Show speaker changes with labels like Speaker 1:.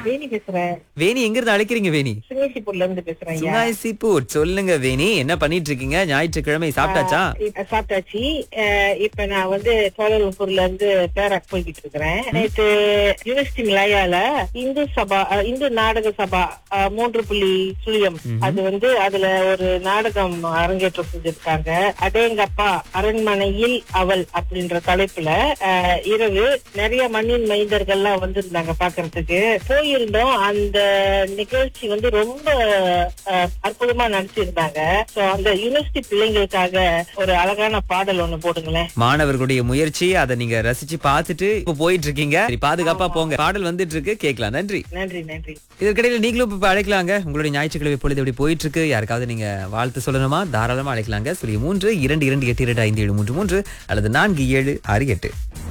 Speaker 1: வேணி பேசுறேன்
Speaker 2: வேணி எங்க இருந்து அழைக்கிறீங்க வேணி
Speaker 1: சுங்கேசிப்பூர்ல இருந்து பேசுறேன் ஐயா
Speaker 2: சுங்காய்சிப்பூர் சொல்லுங்க வேணி என்ன பண்ணிட்டு இருக்கீங்க ஞாயிற்றுக்கிழமை சாப்பிட்டாச்சா
Speaker 1: இப்ப சாப்பிட்டாச்சு அஹ் இப்ப நான் வந்து கோலாலம்பூர்ல இருந்து பேராக் போய்கிட்டு இருக்கிறேன் நேற்று யூனிவர்சிட்டி மலாயால இந்து சபா அஹ் இந்து நாடக சபா அஹ் மூன்று புள்ளி சுழியம் அது வந்து அதுல ஒரு நாடகம் அரங்கேற்றம் செஞ்சிருக்காங்க அடேங்கப்பா அரண்மனையில் அவள் அப்படின்ற தலைப்புல அஹ் இரவு நிறைய மண்ணின் மைந்தர்கள்லாம் வந்திருந்தாங்க பாக்குறதுக்கு போயிருந்தோம் அந்த நிகழ்ச்சி வந்து ரொம்ப அஹ், அற்புதமா நடிச்சிருந்தாங்க சோ அந்த யூனிவர்சிட்டி பிள்ளைங்களுக்காக ஒரு அழகான பாடல் ஒண்ணு போடுங்களேன்
Speaker 2: மாணவர்களுடைய முயற்சி அதை நீங்க ரசிச்சு பார்த்துட்டு இப்ப போயிட்டு இருக்கீங்க சரி, பாதுகாப்பா போங்க பாடல் வந்துட்டு இருக்கு கேட்கலாம் நன்றி
Speaker 1: நன்றி நன்றி
Speaker 2: இதற்கிடையில நீங்களும் இப்ப அழைக்கலாங்க உங்களுடைய ஞாயிற்றுக்கிழமை பொழுது எப்படி போயிட்டு இருக்கு யாருக்காவது நீங்க வாழ்த்து சொல்லணுமா தாராளமா அழைக்கலாங்க சொல்லி மூன்று இரண்டு இரண்டு எட்டு இரண்டு ஐந்து ஏழு மூன்று மூன்று அல்லது நான்கு ஏழு ஆறு எட்டு